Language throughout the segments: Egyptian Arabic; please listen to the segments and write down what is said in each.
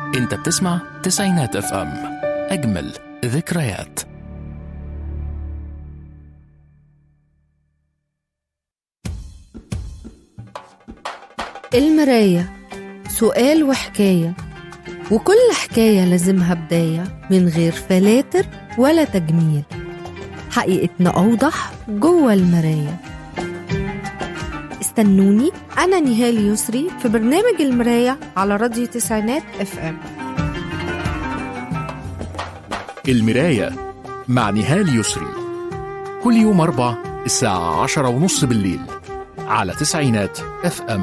انت بتسمع تسعينات اف ام اجمل ذكريات المراية سؤال وحكاية وكل حكاية لازمها بداية من غير فلاتر ولا تجميل حقيقتنا أوضح جوه المراية استنوني أنا نهال يسري في برنامج المراية على راديو تسعينات اف ام المراية مع نهال يسري كل يوم أربع الساعة عشرة ونص بالليل على تسعينات اف ام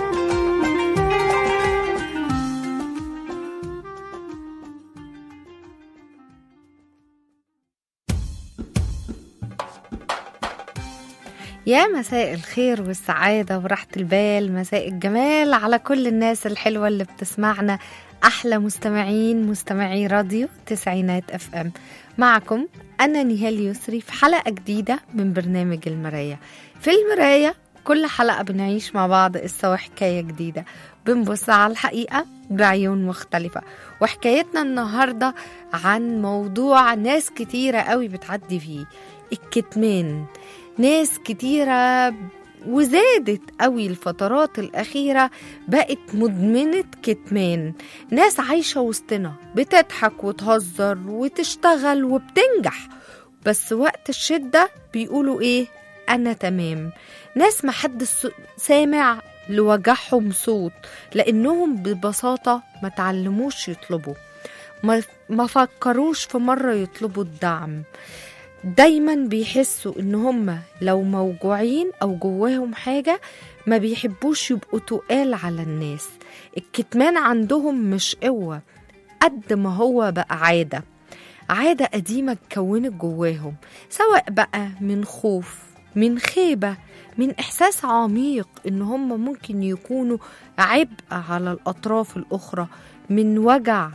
يا مساء الخير والسعادة وراحة البال مساء الجمال على كل الناس الحلوة اللي بتسمعنا أحلى مستمعين مستمعي راديو تسعينات اف ام معكم أنا نهال يسري في حلقة جديدة من برنامج المراية في المراية كل حلقة بنعيش مع بعض قصة وحكاية جديدة بنبص على الحقيقة بعيون مختلفة وحكايتنا النهاردة عن موضوع ناس كتيرة قوي بتعدي فيه الكتمان ناس كتيرة وزادت قوي الفترات الأخيرة بقت مدمنة كتمان ناس عايشة وسطنا بتضحك وتهزر وتشتغل وبتنجح بس وقت الشدة بيقولوا إيه أنا تمام ناس محدش سامع لوجعهم صوت لأنهم ببساطة ما تعلموش يطلبوا ما, ما فكروش في مرة يطلبوا الدعم دايما بيحسوا ان هم لو موجوعين او جواهم حاجه ما بيحبوش يبقوا تقال على الناس الكتمان عندهم مش قوه قد ما هو بقى عاده عاده قديمه اتكونت جواهم سواء بقى من خوف من خيبه من احساس عميق ان هم ممكن يكونوا عبء على الاطراف الاخرى من وجع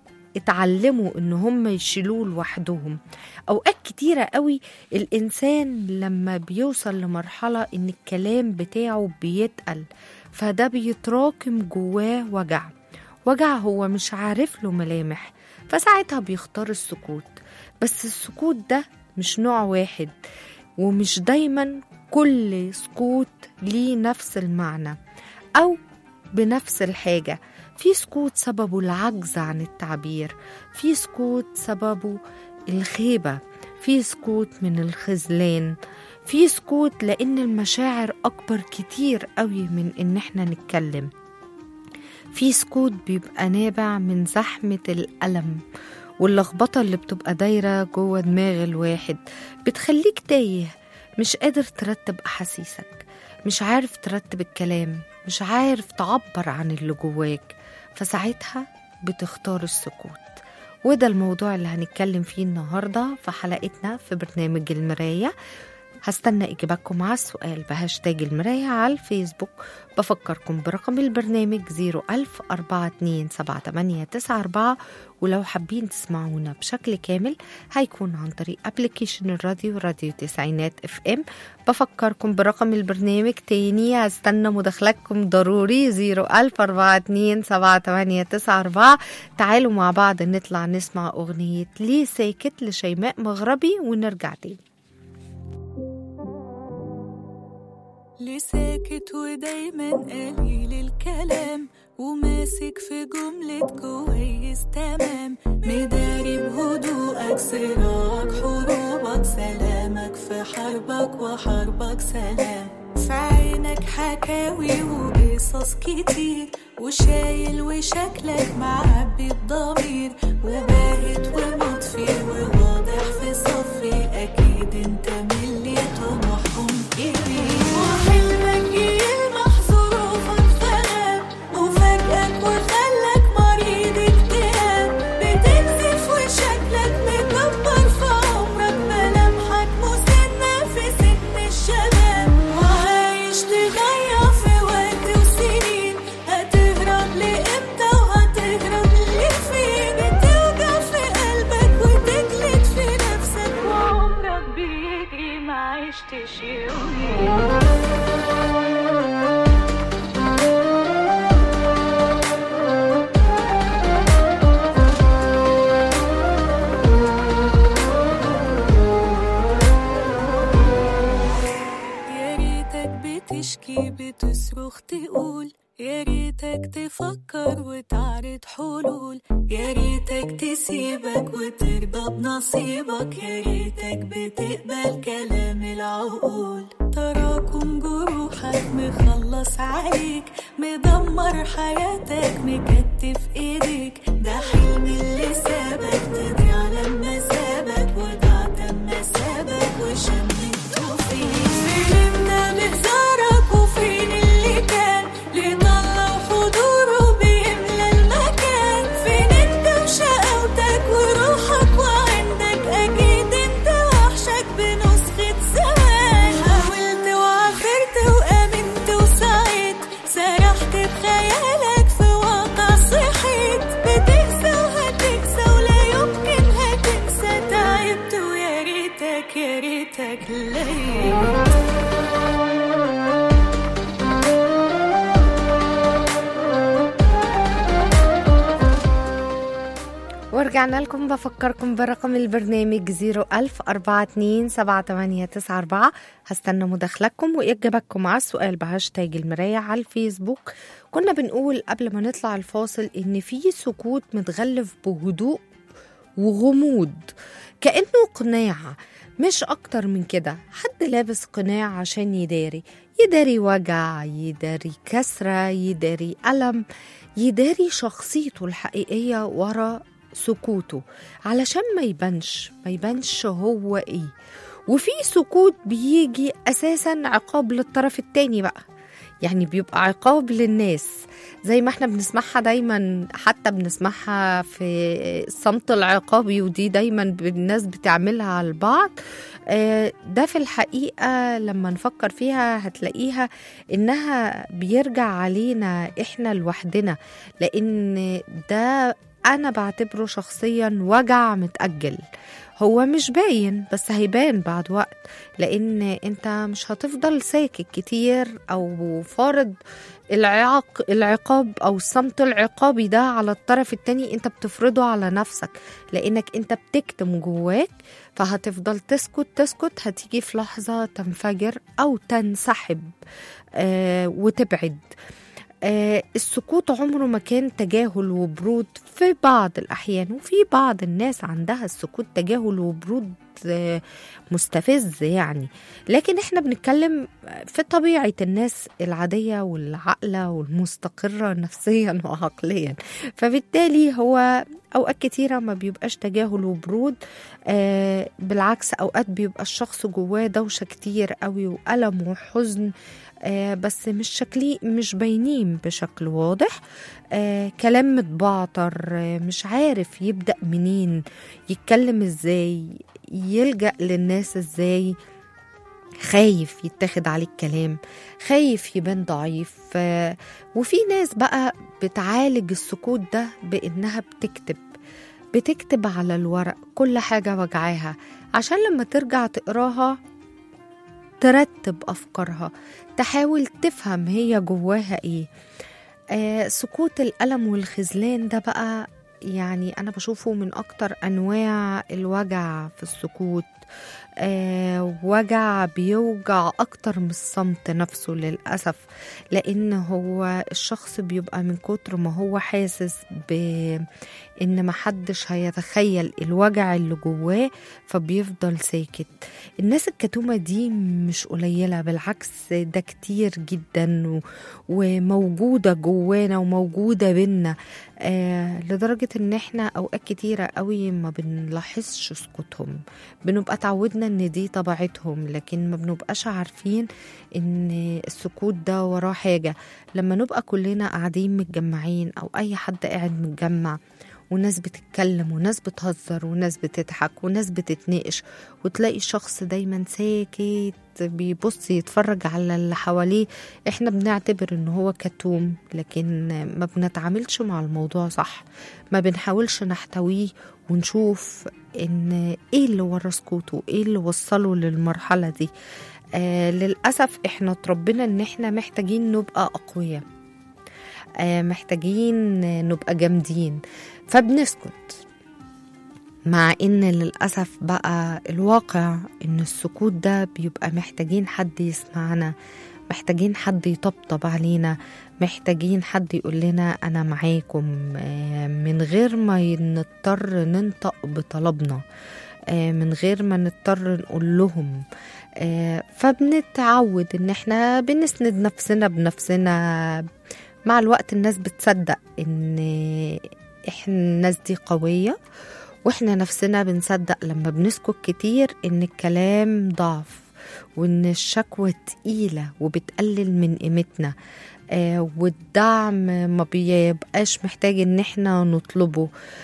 اتعلموا ان هم يشيلوه لوحدهم اوقات كتيره قوي الانسان لما بيوصل لمرحله ان الكلام بتاعه بيتقل فده بيتراكم جواه وجع وجع هو مش عارف له ملامح فساعتها بيختار السكوت بس السكوت ده مش نوع واحد ومش دايما كل سكوت ليه نفس المعنى او بنفس الحاجه في سكوت سببه العجز عن التعبير في سكوت سببه الخيبة في سكوت من الخذلان في سكوت لأن المشاعر أكبر كتير قوي من إن إحنا نتكلم في سكوت بيبقى نابع من زحمة الألم واللخبطة اللي بتبقى دايرة جوه دماغ الواحد بتخليك تايه مش قادر ترتب أحاسيسك مش عارف ترتب الكلام مش عارف تعبر عن اللي جواك فساعتها بتختار السكوت وده الموضوع اللي هنتكلم فيه النهاردة في حلقتنا في برنامج المراية هستنى إجاباتكم على السؤال بهاشتاج المراية على الفيسبوك بفكركم برقم البرنامج 010427894 ولو حابين تسمعونا بشكل كامل هيكون عن طريق ابلكيشن الراديو راديو تسعينات اف ام بفكركم برقم البرنامج تاني هستنى مداخلاتكم ضروري 010427894 تعالوا مع بعض نطلع نسمع أغنية ليه ساكت لشيماء مغربي ونرجع تاني ليه ساكت ودايما قليل الكلام وماسك في جملة كويس تمام مداري بهدوءك صراعك حروبك سلامك في حربك وحربك سلام في عينك حكاوي وقصص كتير وشايل وشكلك معبي بضمير وباهت ومطفي وواضح في صفي أكيد انت من اللي طموحهم كبير وحلمك يلمح ظروفك فغاب وفاجئك وخلك مريض اكتئاب بتكذب وشكلك مكبر في عمرك ملامحك مسنة في سن الشباب وعايش تضيع في وقت وسنين هتهرب لإمتى وهتهرب لفين توجع في قلبك وتجلد تصرخ تقول يا ريتك تفكر وتعرض حلول يا ريتك تسيبك وترضى بنصيبك يا ريتك بتقبل كلام العقول تراكم جروحك مخلص عليك مدمر حياتك مكتف ايديك ده حلم اللي سابك تضيع لما سابك وضعت اما سابك وشمته فيك فهمنا بهزارك وفين اللي كان اللي طلع حضوره بيملى المكان فين انت وشقاوتك وروحك وعندك اكيد انت وحشك بنسخة زمان حاولت وعافرت وامنت وسعيت سرحت بخيالك في واقع صحيت بتقسى وهتكسى ولا يمكن هتنسى تعبت ويا ريتك يا ريتك ليه ورجعنا لكم بفكركم برقم البرنامج 01042 هستنى مداخلتكم وإجابتكم على السؤال بهاشتاج المراية على الفيسبوك كنا بنقول قبل ما نطلع الفاصل إن في سكوت متغلف بهدوء وغموض كأنه قناع مش أكتر من كده حد لابس قناع عشان يداري يداري وجع يداري كسرة يداري ألم يداري شخصيته الحقيقية ورا سكوته علشان ما يبانش ما يبانش هو ايه وفي سكوت بيجي اساسا عقاب للطرف التاني بقى يعني بيبقى عقاب للناس زي ما احنا بنسمعها دايما حتى بنسمعها في الصمت العقابي ودي دايما الناس بتعملها على البعض آه، ده في الحقيقة لما نفكر فيها هتلاقيها إنها بيرجع علينا إحنا لوحدنا لأن ده أنا بعتبره شخصيا وجع متأجل هو مش باين بس هيبان بعد وقت لأن أنت مش هتفضل ساكت كتير أو فارض العق... العقاب أو الصمت العقابي ده على الطرف التاني أنت بتفرضه على نفسك لأنك أنت بتكتم جواك فهتفضل تسكت تسكت هتيجي في لحظة تنفجر أو تنسحب آه وتبعد آه السكوت عمره ما كان تجاهل وبرود في بعض الأحيان وفي بعض الناس عندها السكوت تجاهل وبرود آه مستفز يعني لكن احنا بنتكلم في طبيعة الناس العادية والعقلة والمستقرة نفسيا وعقليا فبالتالي هو أوقات كتيرة ما بيبقاش تجاهل وبرود آه بالعكس أوقات بيبقى الشخص جواه دوشة كتير قوي وألم وحزن آه بس مش شكلي مش باينين بشكل واضح آه كلام متبعتر آه مش عارف يبدأ منين يتكلم ازاي يلجأ للناس ازاي خايف يتاخد عليه الكلام خايف يبان ضعيف آه وفي ناس بقى بتعالج السكوت ده بإنها بتكتب بتكتب على الورق كل حاجة وجعاها عشان لما ترجع تقراها ترتب أفكارها تحاول تفهم هي جواها إيه آه سكوت الألم والخذلان ده بقى يعني أنا بشوفه من أكتر أنواع الوجع في السكوت آه وجع بيوجع أكتر من الصمت نفسه للأسف لأن هو الشخص بيبقى من كتر ما هو حاسس بإن محدش هيتخيل الوجع اللي جواه فبيفضل ساكت الناس الكتومة دي مش قليلة بالعكس ده كتير جدا و... وموجودة جوانا وموجودة بينا آه لدرجة ان احنا اوقات كتيرة قوي ما بنلاحظش سكوتهم بنبقى تعودنا ان دي طبيعتهم لكن ما بنبقاش عارفين ان السكوت ده وراه حاجة لما نبقى كلنا قاعدين متجمعين او اي حد قاعد متجمع وناس بتتكلم وناس بتهزر وناس بتضحك وناس بتتناقش وتلاقي الشخص دايما ساكت بيبص يتفرج على اللي حواليه احنا بنعتبر ان هو كتوم لكن ما بنتعاملش مع الموضوع صح ما بنحاولش نحتويه ونشوف ان ايه اللي ورا سكوته ايه اللي وصله للمرحله دي آه للاسف احنا اتربينا ان احنا محتاجين نبقى اقوياء آه محتاجين نبقى جامدين فبنسكت مع ان للاسف بقى الواقع ان السكوت ده بيبقى محتاجين حد يسمعنا محتاجين حد يطبطب علينا محتاجين حد يقول لنا أنا معاكم آه، من غير ما نضطر ننطق بطلبنا آه، من غير ما نضطر نقول لهم آه، فبنتعود ان احنا بنسند نفسنا بنفسنا مع الوقت الناس بتصدق ان احنا الناس دي قوية واحنا نفسنا بنصدق لما بنسكت كتير ان الكلام ضعف وان الشكوى تقيلة وبتقلل من قيمتنا آه والدعم ما بيبقاش محتاج ان احنا نطلبه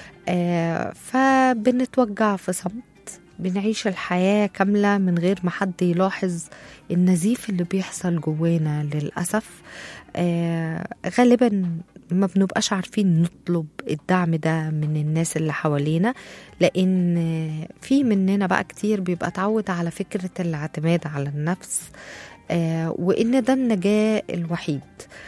آه فبنتوجع في صمت بنعيش الحياة كاملة من غير ما حد يلاحظ النزيف اللي بيحصل جوانا للأسف آه غالبا ما بنبقاش عارفين نطلب الدعم ده من الناس اللي حوالينا لأن في مننا بقى كتير بيبقى اتعود على فكرة الاعتماد على النفس آه وإن ده النجاة الوحيد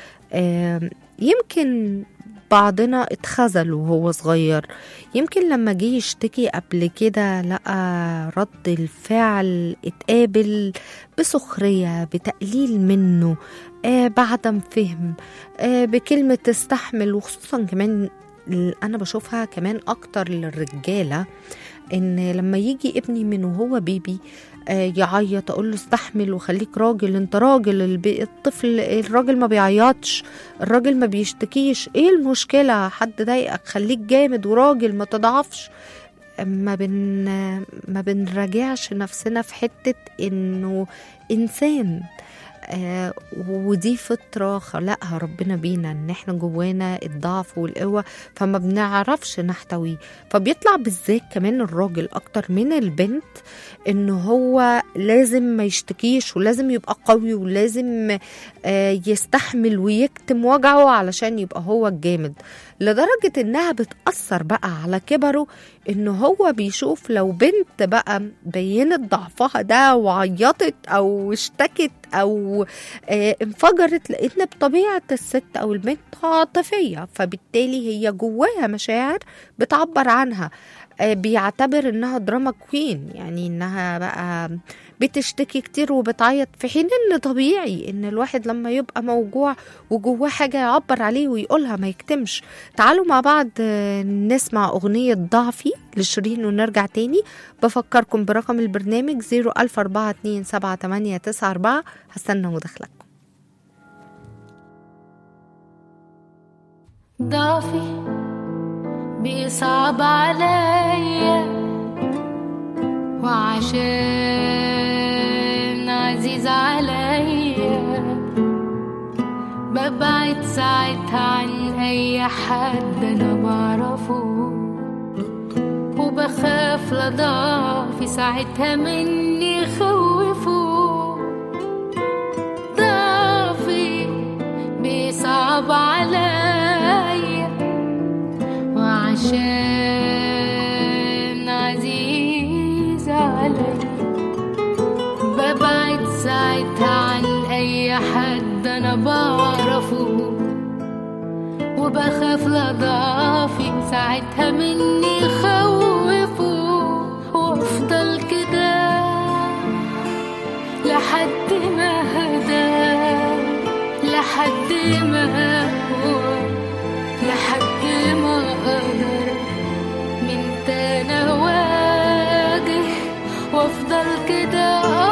آه يمكن بعضنا اتخذل وهو صغير يمكن لما جه يشتكي قبل كده لقى رد الفعل اتقابل بسخرية بتقليل منه آه بعدم فهم آه بكلمة تستحمل وخصوصا كمان انا بشوفها كمان اكتر للرجاله ان لما يجي ابني من وهو بيبي آه يعيط اقول له استحمل وخليك راجل انت راجل البي- الطفل الراجل ما بيعيطش الراجل ما بيشتكيش ايه المشكله حد ضايقك خليك جامد وراجل ما تضعفش ما بن ما بنراجعش نفسنا في حته انه انسان آه ودي فطرة خلقها ربنا بينا ان احنا جوانا الضعف والقوة فما بنعرفش نحتويه فبيطلع بالذات كمان الراجل اكتر من البنت ان هو لازم ما يشتكيش ولازم يبقى قوي ولازم آه يستحمل ويكتم وجعه علشان يبقى هو الجامد لدرجة انها بتأثر بقى على كبره ان هو بيشوف لو بنت بقى بينت ضعفها ده وعيطت او اشتكت او آه انفجرت لان بطبيعة الست او البنت عاطفية فبالتالي هي جواها مشاعر بتعبر عنها آه بيعتبر انها دراما كوين يعني انها بقى بتشتكي كتير وبتعيط في حين ان طبيعي ان الواحد لما يبقى موجوع وجواه حاجة يعبر عليه ويقولها ما يكتمش تعالوا مع بعض آه، نسمع أغنية ضعفي لشيرين ونرجع تاني بفكركم برقم البرنامج 004278994 هستنى مداخلتكم ضعفي بيصعب عليا وعشان عزيز عليا ببعد ساعتها عن اي حد انا بعرفه وبخاف لضعفي ساعتها مني خوفه ضعفي بيصعب عليا وعشان عزيز علي ببعد ساعتها عن اي حد انا بعرفه وبخاف لضعفي ساعتها مني خوفه وافضل كده لحد ما هدى لحد ما هو لحد ما اقدر من تاني اواجه وافضل كده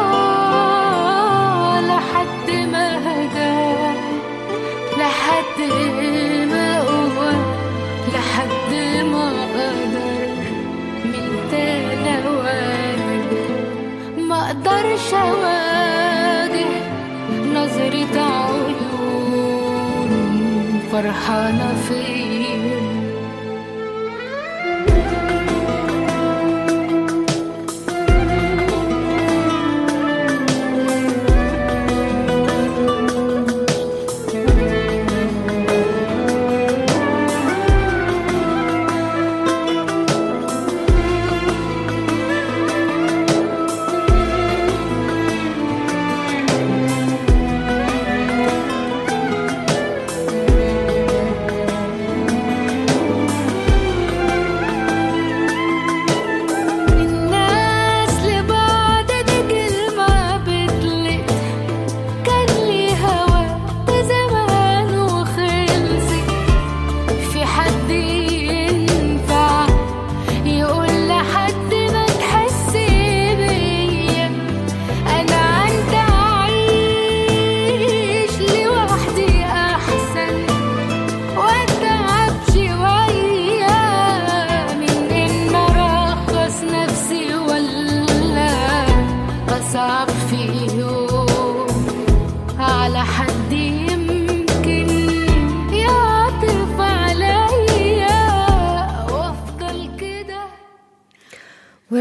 آه لحد ما هدى لحد ما هو لحد ما اقدر من تاني اواجه ما اقدرش اواجه نظرة عيون فرحانة فيا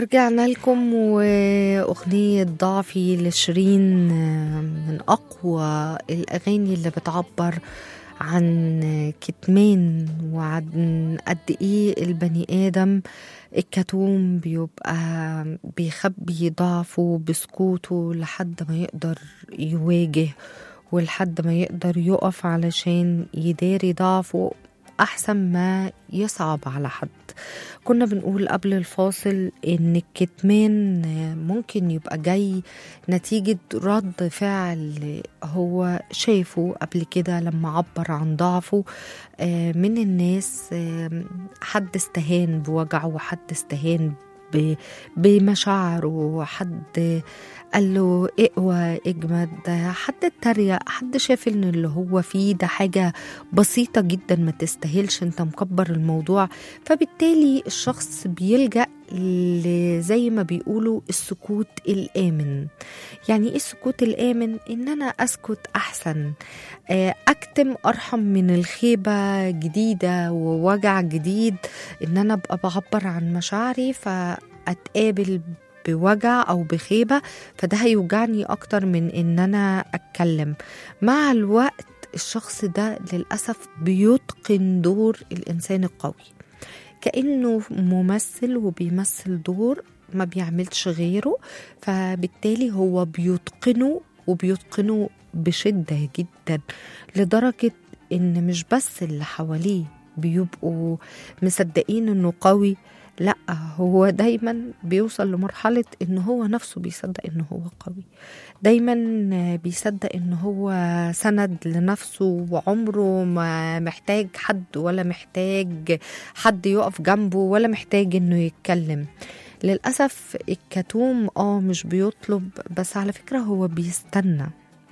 ورجعنا لكم وأغنية ضعفي لشيرين من أقوى الأغاني اللي بتعبر عن كتمان وعن قد إيه البني آدم الكتوم بيبقى بيخبي ضعفه بسكوته لحد ما يقدر يواجه ولحد ما يقدر يقف علشان يداري ضعفه أحسن ما يصعب على حد كنا بنقول قبل الفاصل إن الكتمان ممكن يبقى جاي نتيجة رد فعل هو شافه قبل كده لما عبر عن ضعفه آه، من الناس آه، حد استهان بوجعه وحد استهان ب- بمشاعره حد قال له اقوى اجمد حد اتريق حد شاف ان اللي هو فيه ده حاجة بسيطة جدا ما تستاهلش انت مكبر الموضوع فبالتالي الشخص بيلجأ ل- زي ما بيقولوا السكوت الآمن يعني ايه السكوت الآمن ان انا اسكت احسن آه، اكتم ارحم من الخيبة جديدة ووجع جديد ان انا ابقى بعبر عن مشاعري فاتقابل بوجع او بخيبه فده هيوجعني اكتر من ان انا اتكلم مع الوقت الشخص ده للاسف بيتقن دور الانسان القوي كانه ممثل وبيمثل دور ما بيعملش غيره فبالتالي هو بيتقنه وبيتقنه بشده جدا لدرجه ان مش بس اللي حواليه بيبقوا مصدقين انه قوي لا هو دايما بيوصل لمرحلة ان هو نفسه بيصدق ان هو قوي دايما بيصدق ان هو سند لنفسه وعمره ما محتاج حد ولا محتاج حد يقف جنبه ولا محتاج انه يتكلم للأسف الكتوم اه مش بيطلب بس على فكرة هو بيستنى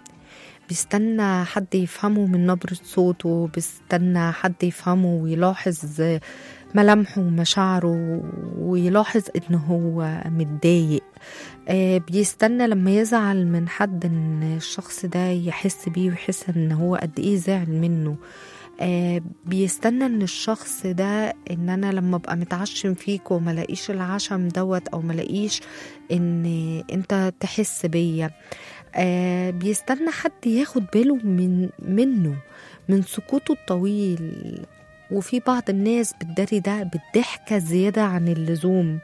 بيستنى حد يفهمه من نبرة صوته بيستنى حد يفهمه ويلاحظ ملامحه ومشاعره ويلاحظ ان هو متضايق آه، بيستنى لما يزعل من حد ان الشخص ده يحس بيه ويحس ان هو قد ايه زعل منه آه، بيستنى ان الشخص ده ان انا لما ابقى متعشم فيك وما لاقيش العشم دوت او ما لاقيش ان انت تحس بيا آه، بيستنى حد ياخد باله من منه من سكوته الطويل وفي بعض الناس بتداري ده بالضحكة زيادة عن اللزوم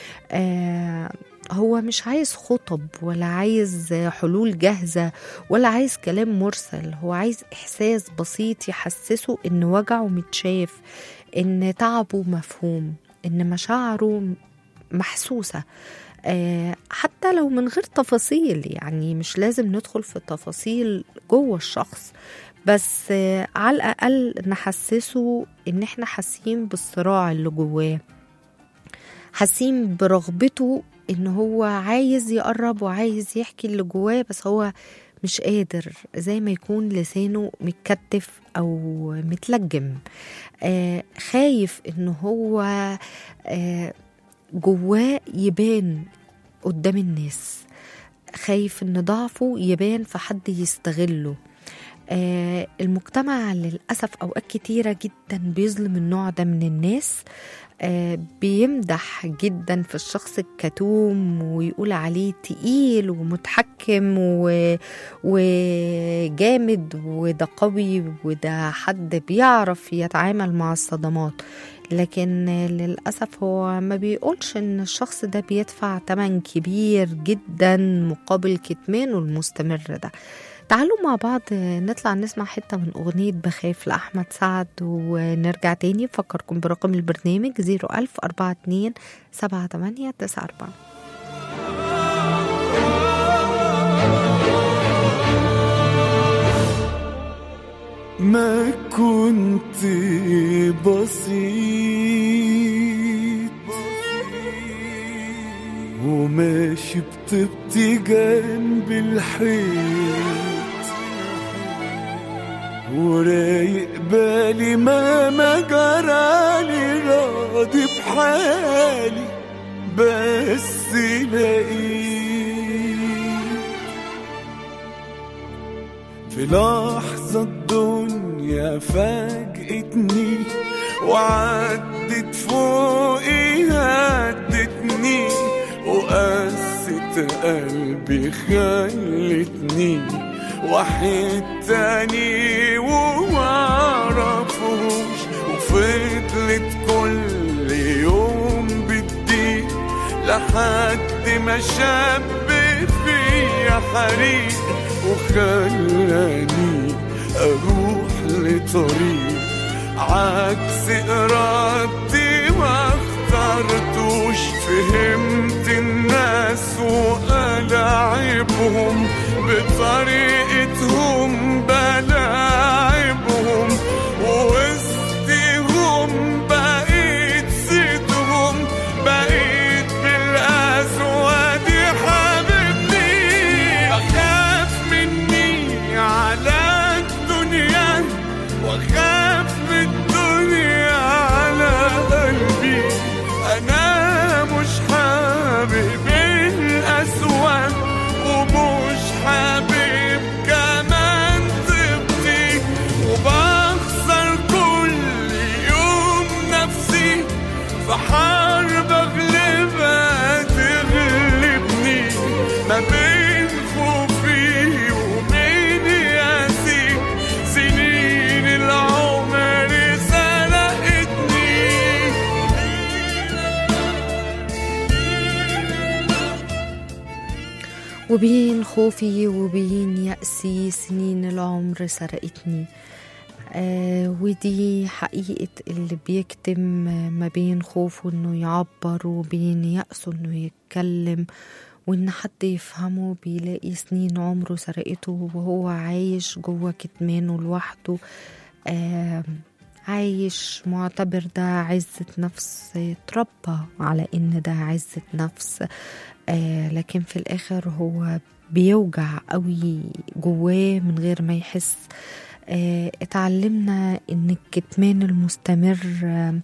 آه هو مش عايز خطب ولا عايز حلول جاهزة ولا عايز كلام مرسل هو عايز إحساس بسيط يحسسه إن وجعه متشاف إن تعبه مفهوم إن مشاعره محسوسة آه، حتى لو من غير تفاصيل يعني مش لازم ندخل في التفاصيل جوه الشخص بس آه، على الأقل نحسسه إن إحنا حاسين بالصراع اللي جواه حاسين برغبته إن هو عايز يقرب وعايز يحكي اللي جواه بس هو مش قادر زي ما يكون لسانه متكتف أو متلجم آه خايف إن هو آه جواه يبان قدام الناس خايف ان ضعفه يبان في حد يستغله آه المجتمع للأسف أوقات كتيرة جدا بيظلم النوع ده من الناس آه بيمدح جدا في الشخص الكتوم ويقول عليه تقيل ومتحكم و... وجامد وده قوي وده حد بيعرف يتعامل مع الصدمات لكن للأسف هو ما بيقولش إن الشخص ده بيدفع تمن كبير جدا مقابل كتمانه المستمر ده تعالوا مع بعض نطلع نسمع حتة من أغنية بخاف لأحمد سعد ونرجع تاني فكركم برقم البرنامج 01042 78 94 ما كنت بسيط وماشي بطبطي جنب الحيط ورايق بالي ما ما جرالي راضي بحالي بس لقيت في لحظة الدنيا فاجأتني وعدت فوقي هدتني قلبي خلتني واحد تاني ومعرفوش وفضلت كل يوم بتضيق لحد ما شاب فيا حريق وخلاني اروح لطريق عكس ارادتي ما اخترتوش فهمت الناس وألاعبهم بطريقتهم بلاعبهم ووسطهم بقيت زيتهم بقيت بالأسود حبيبتي أخاف مني على الدنيا وأخاف من الدنيا على قلبي أنا مش حابب الأسود ومش حابب كمان طيبتي وبخسر كل يوم نفسي في حرب أغلبها تغلبني ما بين خوفي وبين ياسي سنين العمر سرقتني وبين خوفي وبين يأسي سنين العمر سرقتني آه ودي حقيقة اللي بيكتم ما بين خوفه انه يعبر وبين يأسه انه يتكلم وان حد يفهمه بيلاقي سنين عمره سرقته وهو عايش جوه كتمانه لوحده آه عايش معتبر ده عزة نفس اتربى على ان ده عزة نفس آه لكن في الاخر هو بيوجع قوي جواه من غير ما يحس آه اتعلمنا ان الكتمان المستمر آه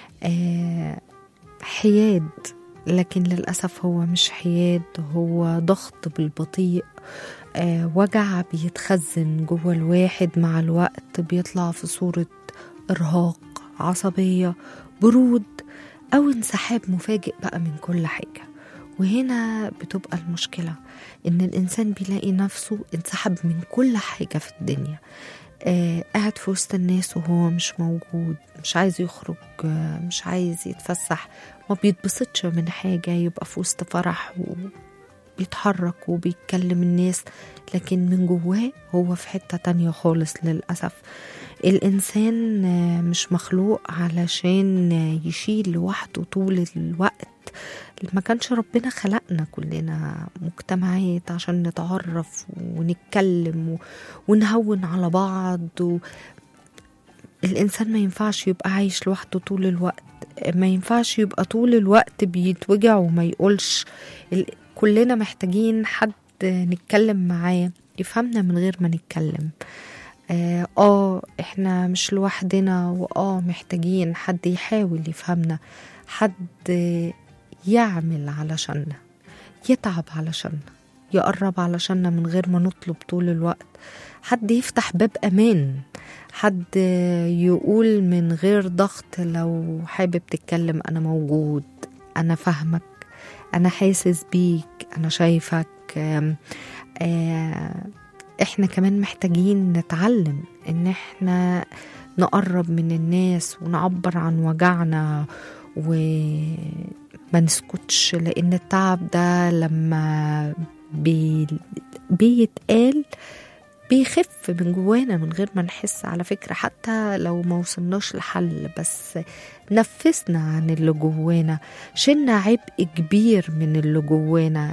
آه حياد لكن للأسف هو مش حياد هو ضغط بالبطيء آه وجع بيتخزن جوه الواحد مع الوقت بيطلع في صورة إرهاق عصبية برود أو انسحاب مفاجئ بقى من كل حاجة وهنا بتبقى المشكلة إن الإنسان بيلاقي نفسه انسحب من كل حاجة في الدنيا آه قاعد في وسط الناس وهو مش موجود مش عايز يخرج آه مش عايز يتفسح ما بيتبسطش من حاجة يبقى في وسط فرح وبيتحرك وبيتكلم الناس لكن من جواه هو في حتة تانية خالص للأسف الإنسان آه مش مخلوق علشان يشيل لوحده طول الوقت ما كانش ربنا خلقنا كلنا مجتمعات عشان نتعرف ونتكلم و... ونهون على بعض و... الإنسان ما ينفعش يبقى عايش لوحده طول الوقت ما ينفعش يبقى طول الوقت بيتوجع وما يقولش ال... كلنا محتاجين حد نتكلم معاه يفهمنا من غير ما نتكلم آه, اه احنا مش لوحدنا واه محتاجين حد يحاول يفهمنا حد يعمل علشاننا يتعب علشاننا يقرب علشاننا من غير ما نطلب طول الوقت حد يفتح باب امان حد يقول من غير ضغط لو حابب تتكلم انا موجود انا فاهمك انا حاسس بيك انا شايفك آم آم احنا كمان محتاجين نتعلم ان احنا نقرب من الناس ونعبر عن وجعنا وما نسكتش لان التعب ده لما بي بيتقال بيخف من جوانا من غير ما نحس على فكرة حتى لو ما وصلناش لحل بس نفسنا عن اللي جوانا شلنا عبء كبير من اللي جوانا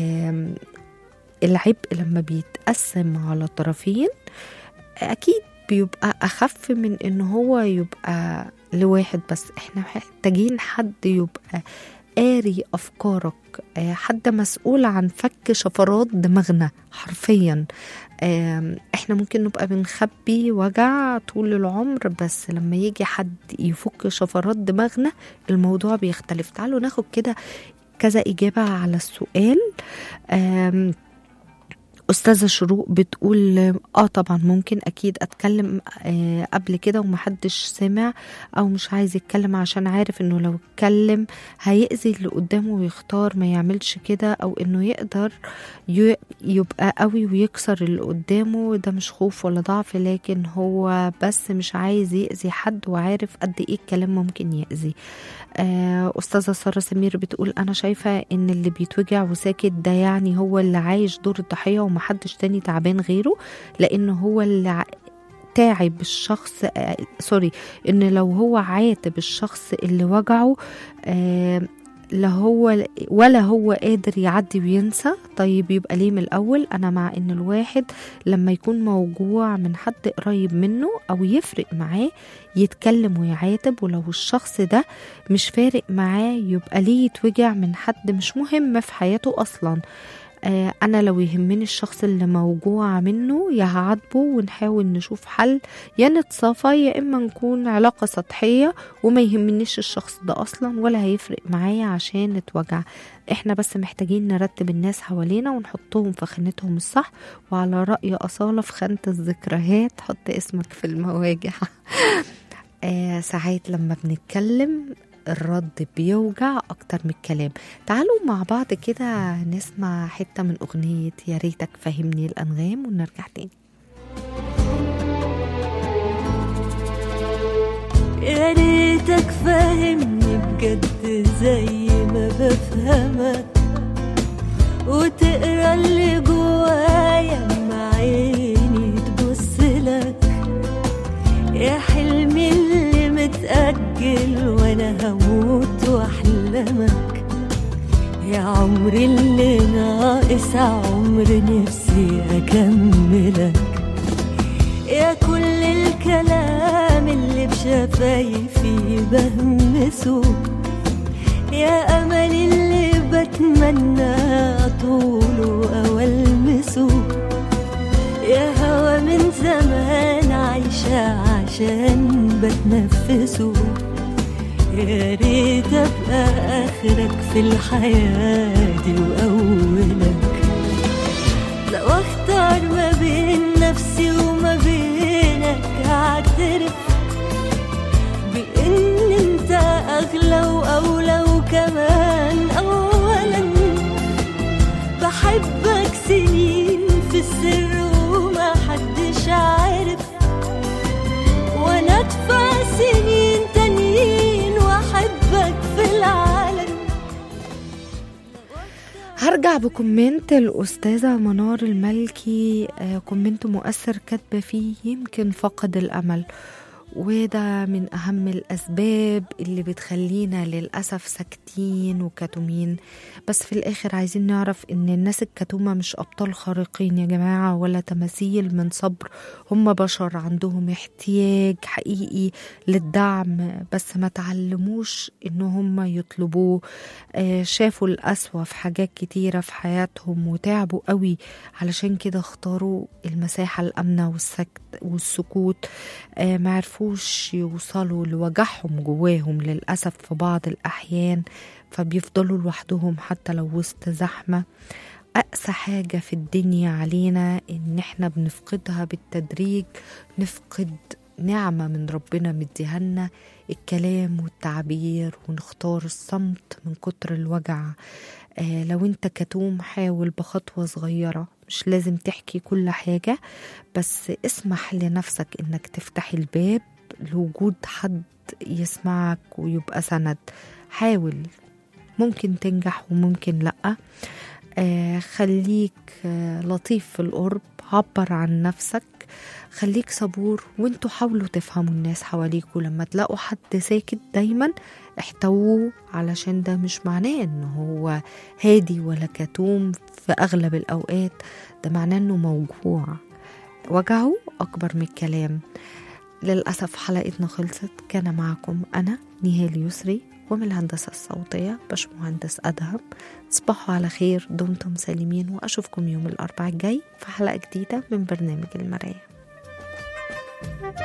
العبء لما بيتقسم على طرفين أكيد بيبقى أخف من إن هو يبقى لواحد بس إحنا محتاجين حد يبقى قاري أفكارك حد مسؤول عن فك شفرات دماغنا حرفيا احنا ممكن نبقى بنخبي وجع طول العمر بس لما يجي حد يفك شفرات دماغنا الموضوع بيختلف تعالوا ناخد كده كذا إجابة على السؤال أستاذة شروق بتقول اه طبعا ممكن أكيد أتكلم آه قبل كده ومحدش سمع أو مش عايز يتكلم عشان عارف إنه لو اتكلم هيأذي اللي قدامه ويختار ما يعملش كده أو إنه يقدر ي- يبقى قوي ويكسر اللي قدامه ده مش خوف ولا ضعف لكن هو بس مش عايز يأذي حد وعارف قد إيه الكلام ممكن يأذي آه، أستاذة سارة سمير بتقول أنا شايفة إن اللي بيتوجع وساكت ده يعني هو اللي عايش دور الضحية ومحدش تاني تعبان غيره لأن هو اللي ع- تعب الشخص آه سوري ان لو هو عاتب الشخص اللي وجعه آه لا هو ولا هو قادر يعدي وينسى طيب يبقى ليه من الاول انا مع ان الواحد لما يكون موجوع من حد قريب منه او يفرق معاه يتكلم ويعاتب ولو الشخص ده مش فارق معاه يبقى ليه يتوجع من حد مش مهم في حياته اصلا آه، انا لو يهمني الشخص اللي موجوع منه يا هعاتبه ونحاول نشوف حل يا نتصافى يا اما نكون علاقة سطحية وما يهمنيش الشخص ده اصلا ولا هيفرق معايا عشان نتوجع احنا بس محتاجين نرتب الناس حوالينا ونحطهم في خانتهم الصح وعلى رأي أصالة في خانة الذكريات حط اسمك في المواجع آه ساعات لما بنتكلم الرد بيوجع أكتر من الكلام تعالوا مع بعض كده نسمع حتة من أغنية يا ريتك فهمني الأنغام ونرجع تاني يا ريتك فاهمني بجد زي ما بفهمك وتقرا اللي جوايا مع عيني تبص لك يا حلمي اللي متأجل وانا هموت واحلمك يا عمري اللي ناقص عمر نفسي اكملك يا كل الكلام اللي بشفايفي بهمسه يا أمل اللي بتمنى طوله أو ألمسه يا هوا من زمان عايشة عشان بتنفسه يا ريت أبقى آخرك في الحياة دي وأولك لو اختار ما بين نفسي وما بينك اعترف بان انت اغلى واولى وكمان اولا بحبك سنين في السر وما حدش عارف وانا ادفع سنين تانيين واحبك في العالم هرجع بكومنت الأستاذة منار الملكي آه، كومنت مؤثر كاتبة فيه يمكن فقد الأمل وده من أهم الأسباب اللي بتخلينا للأسف ساكتين وكتومين بس في الآخر عايزين نعرف إن الناس الكتومة مش أبطال خارقين يا جماعة ولا تماثيل من صبر هم بشر عندهم احتياج حقيقي للدعم بس ما تعلموش إن هم يطلبوه آه، شافوا الأسوأ في حاجات كتيرة في حياتهم وتعبوا قوي علشان كده اختاروا المساحة الأمنة والسكت والسكوت آه، معرفوش يوصلوا لوجعهم جواهم للأسف في بعض الأحيان فبيفضلوا لوحدهم حتى لو وسط زحمة أقسى حاجة في الدنيا علينا إن إحنا بنفقدها بالتدريج نفقد نعمة من ربنا مديهالنا الكلام والتعبير ونختار الصمت من كتر الوجع آه لو انت كتوم حاول بخطوة صغيرة مش لازم تحكي كل حاجة بس اسمح لنفسك انك تفتح الباب لوجود حد يسمعك ويبقى سند حاول ممكن تنجح وممكن لأ آه خليك آه لطيف في القرب عبر عن نفسك خليك صبور وانتوا حاولوا تفهموا الناس حواليكوا لما تلاقوا حد ساكت دايما احتووه علشان ده مش معناه ان هو هادي ولا كتوم في اغلب الاوقات ده معناه انه موجوع وجعه اكبر من الكلام للأسف حلقتنا خلصت كان معكم أنا نهال يسري ومن الهندسة الصوتية باشمهندس أدهم تصبحوا على خير دمتم سالمين وأشوفكم يوم الأربعاء الجاي في حلقة جديدة من برنامج المراية